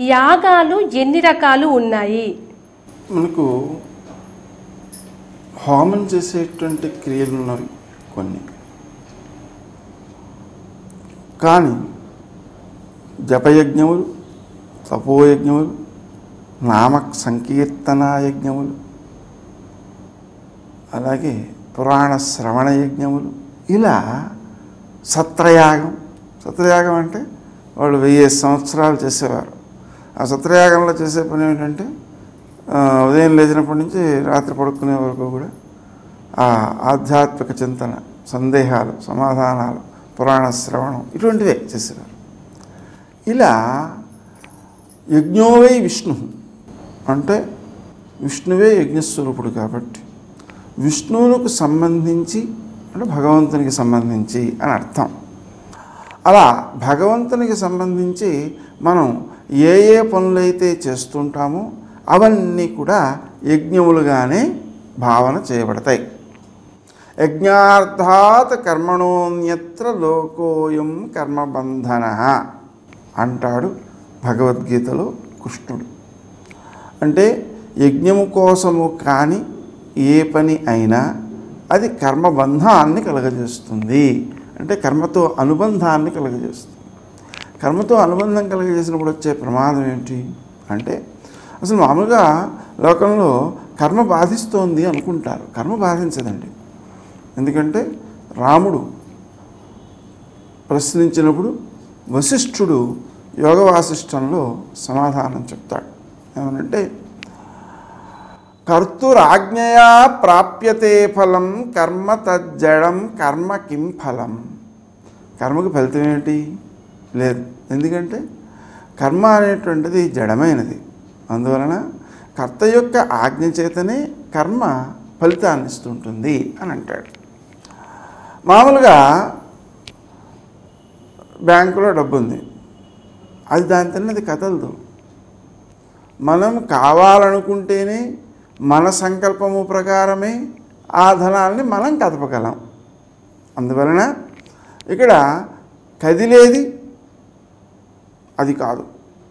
యాగాలు ఎన్ని రకాలు ఉన్నాయి మనకు హోమం చేసేటువంటి క్రియలు ఉన్నవి కొన్ని కానీ జపయజ్ఞములు తపోయజ్ఞములు నామ సంకీర్తన యజ్ఞములు అలాగే పురాణ శ్రవణ యజ్ఞములు ఇలా సత్రయాగం సత్రయాగం అంటే వాళ్ళు వెయ్యి సంవత్సరాలు చేసేవారు ఆ సత్రయాగంలో చేసే పని ఏంటంటే ఆ, ఉదయం లేచినప్పటి నుంచి రాత్రి పడుకునే వరకు కూడా ఆ ఆధ్యాత్మిక చింతన సందేహాలు సమాధానాలు పురాణ శ్రవణం ఇటువంటివే చేసేవారు ఇలా యజ్ఞోవై విష్ణు అంటే విష్ణువే యజ్ఞస్వరూపుడు కాబట్టి విష్ణువులకు సంబంధించి అంటే భగవంతునికి సంబంధించి అని అర్థం అలా భగవంతునికి సంబంధించి మనం ఏ ఏ పనులైతే చేస్తుంటామో అవన్నీ కూడా యజ్ఞములుగానే భావన చేయబడతాయి యజ్ఞార్థాత్ కర్మణోన్యత్ర లోకోయం కర్మబంధన అంటాడు భగవద్గీతలో కృష్ణుడు అంటే యజ్ఞము కోసము కానీ ఏ పని అయినా అది కర్మబంధాన్ని కలగజేస్తుంది అంటే కర్మతో అనుబంధాన్ని కలగజేస్తుంది కర్మతో అనుబంధం కలగజేసినప్పుడు వచ్చే ప్రమాదం ఏంటి అంటే అసలు మామూలుగా లోకంలో కర్మ బాధిస్తోంది అనుకుంటారు కర్మ బాధించదండి ఎందుకంటే రాముడు ప్రశ్నించినప్పుడు వశిష్ఠుడు యోగ వాసిష్టంలో సమాధానం చెప్తాడు ఏమనంటే కర్తురాజ్ఞయా ప్రాప్యతే ఫలం కర్మ తజ్జడం కర్మ కిం ఫలం కర్మకి ఫలితం ఏంటి లేదు ఎందుకంటే కర్మ అనేటువంటిది జడమైనది అందువలన కర్త యొక్క ఆజ్ఞ చేతనే కర్మ ఫలితాన్ని ఇస్తుంటుంది అని అంటాడు మామూలుగా బ్యాంకులో డబ్బు ఉంది అది దాని తిన్నది కదలదు మనం కావాలనుకుంటేనే మన సంకల్పము ప్రకారమే ఆ ధనాల్ని మనం కదపగలం అందువలన ఇక్కడ కదిలేది అది కాదు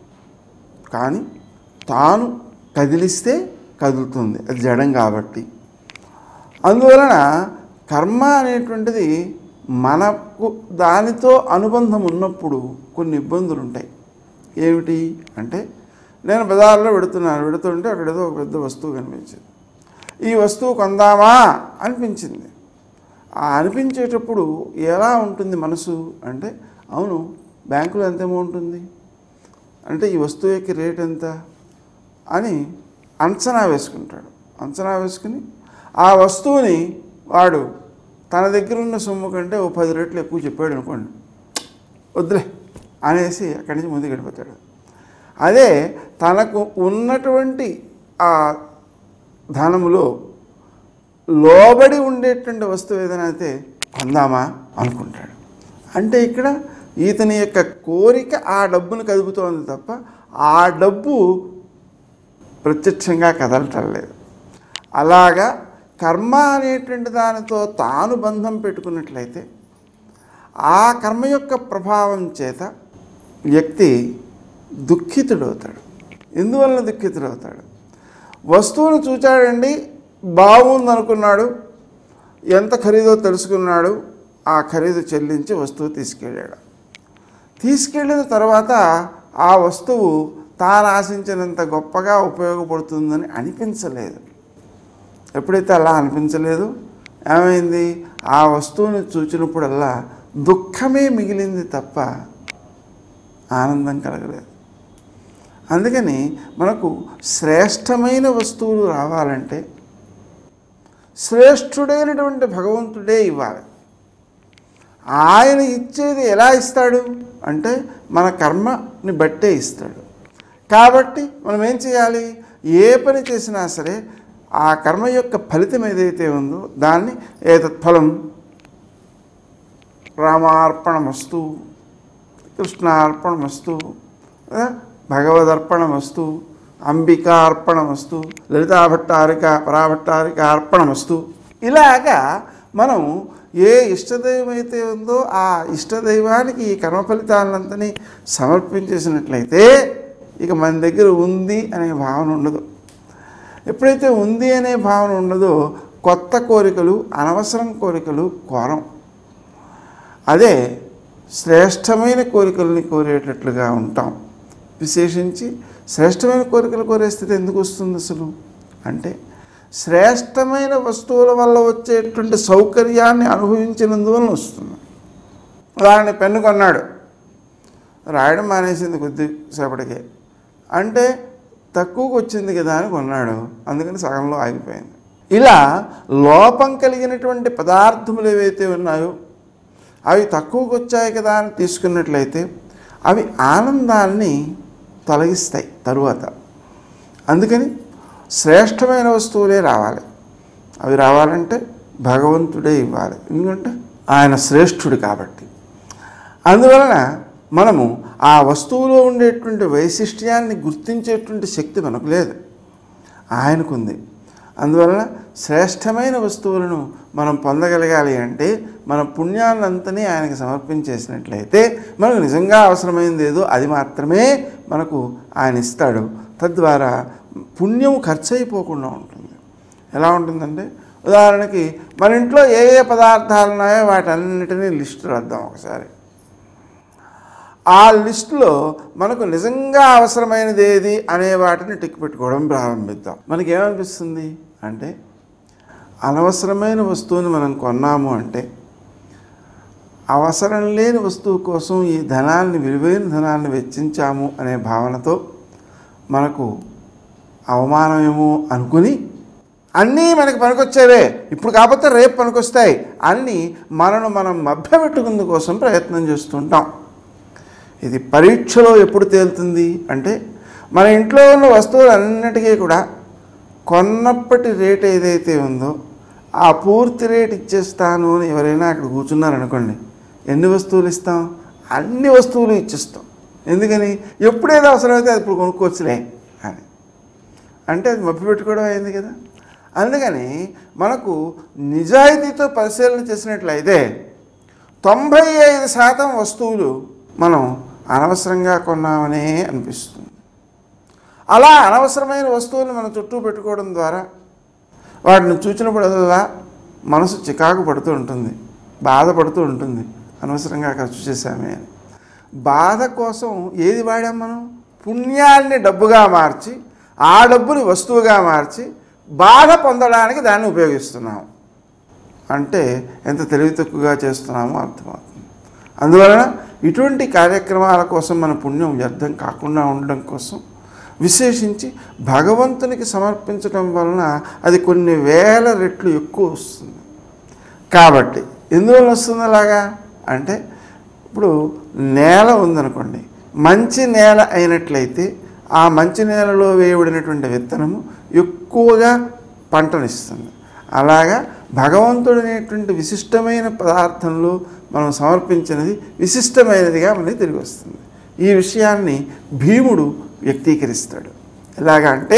కానీ తాను కదిలిస్తే కదులుతుంది అది జడం కాబట్టి అందువలన కర్మ అనేటువంటిది మనకు దానితో అనుబంధం ఉన్నప్పుడు కొన్ని ఇబ్బందులు ఉంటాయి ఏమిటి అంటే నేను బజార్లో పెడుతున్నాను పెడుతుంటే అక్కడ ఏదో ఒక పెద్ద వస్తువు కనిపించింది ఈ వస్తువు కొందామా అనిపించింది ఆ అనిపించేటప్పుడు ఎలా ఉంటుంది మనసు అంటే అవును బ్యాంకులో ఎంత అమౌంట్ ఉంది అంటే ఈ వస్తువు యొక్క రేట్ ఎంత అని అంచనా వేసుకుంటాడు అంచనా వేసుకుని ఆ వస్తువుని వాడు తన దగ్గర ఉన్న సొమ్ము కంటే ఓ పది రెట్లు ఎక్కువ చెప్పాడు అనుకోండి వద్దులే అనేసి అక్కడి నుంచి ముందుకు వెళ్ళిపోతాడు అదే తనకు ఉన్నటువంటి ఆ ధనములో లోబడి ఉండేటువంటి వస్తువు ఏదైనా అయితే కొందామా అనుకుంటాడు అంటే ఇక్కడ ఈతని యొక్క కోరిక ఆ డబ్బును కదుపుతోంది తప్ప ఆ డబ్బు ప్రత్యక్షంగా కదలటం లేదు అలాగా కర్మ అనేటువంటి దానితో తాను బంధం పెట్టుకున్నట్లయితే ఆ కర్మ యొక్క ప్రభావం చేత వ్యక్తి దుఃఖితుడవుతాడు ఎందువలన దుఃఖితుడవుతాడు వస్తువును చూచాడండి బాగుంది అనుకున్నాడు ఎంత ఖరీదో తెలుసుకున్నాడు ఆ ఖరీదు చెల్లించి వస్తువు తీసుకెళ్ళాడు తీసుకెళ్ళిన తర్వాత ఆ వస్తువు తాను ఆశించినంత గొప్పగా ఉపయోగపడుతుందని అనిపించలేదు ఎప్పుడైతే అలా అనిపించలేదు ఏమైంది ఆ వస్తువుని చూచినప్పుడల్లా దుఃఖమే మిగిలింది తప్ప ఆనందం కలగలేదు అందుకని మనకు శ్రేష్టమైన వస్తువులు రావాలంటే శ్రేష్ఠుడైనటువంటి భగవంతుడే ఇవ్వాలి ఆయన ఇచ్చేది ఎలా ఇస్తాడు అంటే మన కర్మని బట్టే ఇస్తాడు కాబట్టి మనం ఏం చేయాలి ఏ పని చేసినా సరే ఆ కర్మ యొక్క ఫలితం ఏదైతే ఉందో దాన్ని ఏతత్ఫలం రామార్పణమస్తు కృష్ణార్పణమస్తు ఆ, భగవదర్పణమస్తు అంబికార్పణమస్తు లలితా భట్టారిక పరాభట్టారిక అర్పణమస్తు ఇలాగా మనం ఏ ఇష్టదైవం అయితే ఉందో ఆ ఇష్టదైవానికి ఈ కర్మ ఫలితాలంతని సమర్పించేసినట్లయితే ఇక మన దగ్గర ఉంది అనే భావన ఉండదు ఎప్పుడైతే ఉంది అనే భావన ఉండదో కొత్త కోరికలు అనవసరం కోరికలు కోరం అదే శ్రేష్టమైన కోరికల్ని కోరేటట్లుగా ఉంటాం విశేషించి శ్రేష్టమైన కోరికలు కోరే స్థితి ఎందుకు వస్తుంది అసలు అంటే శ్రేష్టమైన వస్తువుల వల్ల వచ్చేటువంటి సౌకర్యాన్ని అనుభవించినందువలన వస్తుంది ఉదాహరణ పెన్ను కొన్నాడు రాయడం మానేసింది కొద్దిసేపటికే అంటే తక్కువకు వచ్చింది కదా అని కొన్నాడు అందుకని సగంలో ఆగిపోయింది ఇలా లోపం కలిగినటువంటి పదార్థములు ఏవైతే ఉన్నాయో అవి తక్కువకు వచ్చాయి కదా అని తీసుకున్నట్లయితే అవి ఆనందాన్ని తొలగిస్తాయి తరువాత అందుకని శ్రేష్టమైన వస్తువులే రావాలి అవి రావాలంటే భగవంతుడే ఇవ్వాలి ఎందుకంటే ఆయన శ్రేష్ఠుడు కాబట్టి అందువలన మనము ఆ వస్తువులో ఉండేటువంటి వైశిష్ట్యాన్ని గుర్తించేటువంటి శక్తి మనకు లేదు ఆయనకుంది అందువలన శ్రేష్టమైన వస్తువులను మనం పొందగలగాలి అంటే మన పుణ్యాన్నంతని ఆయనకి సమర్పించేసినట్లయితే మనకు నిజంగా అవసరమైంది ఏదో అది మాత్రమే మనకు ఆయన ఇస్తాడు తద్వారా పుణ్యం ఖర్చు అయిపోకుండా ఉంటుంది ఎలా ఉంటుందంటే ఉదాహరణకి మన ఇంట్లో ఏ ఏ పదార్థాలు ఉన్నాయో వాటన్నిటినీ లిస్టు రాద్దాం ఒకసారి ఆ లిస్టులో మనకు నిజంగా అవసరమైనది ఏది అనే వాటిని టిక్ పెట్టుకోవడం ప్రారంభిద్దాం మనకి ఏమనిపిస్తుంది అంటే అనవసరమైన వస్తువుని మనం కొన్నాము అంటే అవసరం లేని వస్తువు కోసం ఈ ధనాన్ని విలువైన ధనాన్ని వెచ్చించాము అనే భావనతో మనకు అవమానమేమో అనుకుని అన్నీ మనకి పనికొచ్చేవే ఇప్పుడు కాకపోతే రేపు పనికొస్తాయి అన్నీ మనను మనం మభ్యపెట్టుకుందు కోసం ప్రయత్నం చేస్తుంటాం ఇది పరీక్షలో ఎప్పుడు తేలుతుంది అంటే మన ఇంట్లో ఉన్న వస్తువులన్నిటికీ కూడా కొన్నప్పటి రేట్ ఏదైతే ఉందో ఆ పూర్తి రేట్ ఇచ్చేస్తాను అని ఎవరైనా అక్కడ కూర్చున్నారనుకోండి ఎన్ని వస్తువులు ఇస్తాం అన్ని వస్తువులు ఇచ్చేస్తాం ఎందుకని ఎప్పుడేదో అవసరమైతే అది ఇప్పుడు కొనుక్కోవచ్చులే అని అంటే అది మభ్య పెట్టుకోవడం అయింది కదా అందుకని మనకు నిజాయితీతో పరిశీలన చేసినట్లయితే తొంభై ఐదు శాతం వస్తువులు మనం అనవసరంగా కొన్నామనే అనిపిస్తుంది అలా అనవసరమైన వస్తువులు మన చుట్టూ పెట్టుకోవడం ద్వారా వాటిని చూచినప్పుడల్లా మనసు చికాకు పడుతూ ఉంటుంది బాధపడుతూ ఉంటుంది అనవసరంగా ఖర్చు చేశామే అని బాధ కోసం ఏది వాడాం మనం పుణ్యాన్ని డబ్బుగా మార్చి ఆ డబ్బుని వస్తువుగా మార్చి బాధ పొందడానికి దాన్ని ఉపయోగిస్తున్నాం అంటే ఎంత తెలివి తక్కువగా చేస్తున్నామో అర్థమవుతుంది అందువలన ఇటువంటి కార్యక్రమాల కోసం మన పుణ్యం వ్యర్థం కాకుండా ఉండడం కోసం విశేషించి భగవంతునికి సమర్పించడం వలన అది కొన్ని వేల రెట్లు ఎక్కువ వస్తుంది కాబట్టి ఎందువల్ల వస్తుంది అలాగా అంటే ఇప్పుడు నేల ఉందనుకోండి మంచి నేల అయినట్లయితే ఆ మంచి నేలలో వేయబడినటువంటి విత్తనము ఎక్కువగా పంటనిస్తుంది అలాగా భగవంతుడనేటువంటి విశిష్టమైన పదార్థంలో మనం సమర్పించినది విశిష్టమైనదిగా మనకి తిరిగి వస్తుంది ఈ విషయాన్ని భీముడు వ్యక్తీకరిస్తాడు ఎలాగా అంటే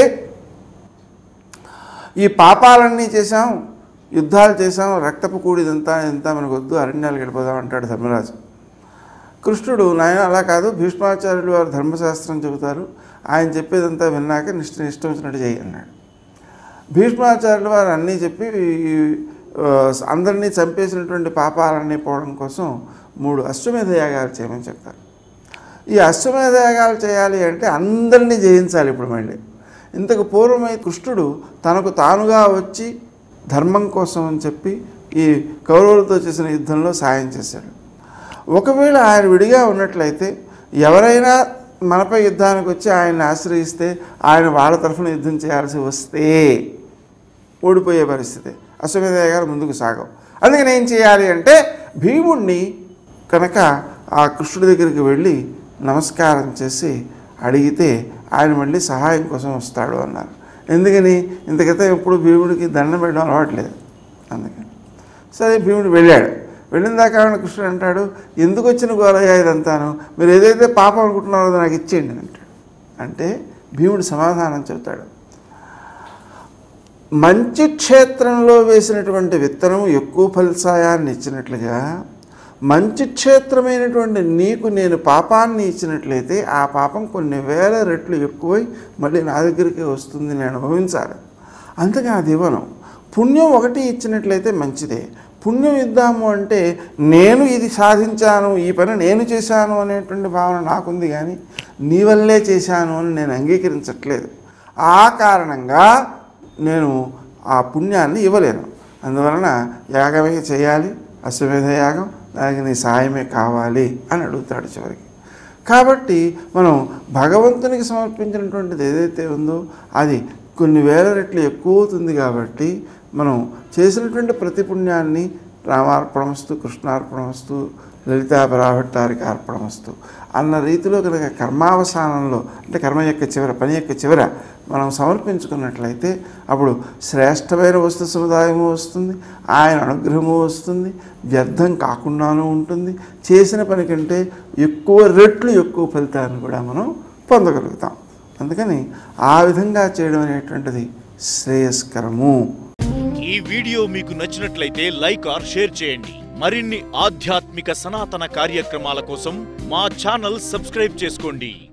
ఈ పాపాలన్నీ చేశాం యుద్ధాలు చేశాం రక్తపు కూడిదంతా ఎంత మనకు వద్దు అరణ్యాలు గడిపోదాం అంటాడు ధర్మరాజు కృష్ణుడు నాయన అలా కాదు భీష్మాచార్యులు వారు ధర్మశాస్త్రం చెబుతారు ఆయన చెప్పేదంతా విన్నాక నిష్ట ఇష్టం వచ్చినట్టు చేయి అన్నాడు భీష్మాచార్యులు వారు అన్నీ చెప్పి ఈ, ఆ, అందరినీ చంపేసినటువంటి పాపాలన్నీ పోవడం కోసం మూడు అశ్వమేధ యాగాలు చేయమని చెప్తారు ఈ అశ్వమేధ యాగాలు చేయాలి అంటే అందరినీ జయించాలి ఇప్పుడు మళ్ళీ ఇంతకు పూర్వమై కృష్ణుడు తనకు తానుగా వచ్చి ధర్మం కోసం అని చెప్పి ఈ కౌరవులతో చేసిన యుద్ధంలో సాయం చేశాడు ఒకవేళ ఆయన విడిగా ఉన్నట్లయితే ఎవరైనా మనపై యుద్ధానికి వచ్చి ఆయన్ని ఆశ్రయిస్తే ఆయన వాళ్ళ తరఫున యుద్ధం చేయాల్సి వస్తే ఓడిపోయే పరిస్థితి అశ్వమేధ యాగాలు ముందుకు సాగవు అందుకని ఏం చేయాలి అంటే భీముణ్ణి కనుక ఆ కృష్ణుడి దగ్గరికి వెళ్ళి నమస్కారం చేసి అడిగితే ఆయన మళ్ళీ సహాయం కోసం వస్తాడు అన్నారు ఎందుకని ఇంతకైతే ఎప్పుడు భీముడికి దండం పెట్టడం అలవాట్లేదు అందుకని సరే భీముడు వెళ్ళాడు వెళ్ళిన దాకా ఆయన కృష్ణుడు అంటాడు ఎందుకు వచ్చిన గోరయ్య ఇదంతాను మీరు ఏదైతే పాపం అనుకుంటున్నారో అది నాకు ఇచ్చేయండి అని అంటాడు అంటే భీముడు సమాధానం చెబుతాడు మంచి క్షేత్రంలో వేసినటువంటి విత్తనం ఎక్కువ ఫలితాయాన్ని ఇచ్చినట్లుగా మంచి క్షేత్రమైనటువంటి నీకు నేను పాపాన్ని ఇచ్చినట్లయితే ఆ పాపం కొన్ని వేల రెట్లు ఎక్కువై మళ్ళీ నా దగ్గరికి వస్తుంది నేను అనుభవించాలి అందుకే అది ఇవ్వను పుణ్యం ఒకటి ఇచ్చినట్లయితే మంచిదే పుణ్యం ఇద్దాము అంటే నేను ఇది సాధించాను ఈ పని నేను చేశాను అనేటువంటి భావన నాకుంది కానీ నీ వల్లే చేశాను అని నేను అంగీకరించట్లేదు ఆ కారణంగా నేను ఆ పుణ్యాన్ని ఇవ్వలేను అందువలన యాగమే చేయాలి అశ్వమేధ యాగం దానికి నీ సాయమే కావాలి అని అడుగుతాడు చివరికి కాబట్టి మనం భగవంతునికి సమర్పించినటువంటిది ఏదైతే ఉందో అది కొన్ని వేల రెట్లు ఎక్కువ అవుతుంది కాబట్టి మనం చేసినటువంటి ప్రతి పుణ్యాన్ని రామార్పణమస్తు కృష్ణార్పణమస్తు లలితా పరాభట్టారికి అర్పణమస్తు అన్న రీతిలో కనుక కర్మావసానంలో అంటే కర్మ యొక్క చివర పని యొక్క చివర మనం సమర్పించుకున్నట్లయితే అప్పుడు శ్రేష్టమైన వస్తు సముదాయము వస్తుంది ఆయన అనుగ్రహము వస్తుంది వ్యర్థం కాకుండానూ ఉంటుంది చేసిన పని కంటే ఎక్కువ రెట్లు ఎక్కువ ఫలితాన్ని కూడా మనం పొందగలుగుతాం అందుకని ఆ విధంగా చేయడం అనేటువంటిది శ్రేయస్కరము ఈ వీడియో మీకు నచ్చినట్లయితే లైక్ ఆర్ షేర్ చేయండి మరిన్ని ఆధ్యాత్మిక సనాతన కార్యక్రమాల కోసం మా ఛానల్ సబ్స్క్రైబ్ చేసుకోండి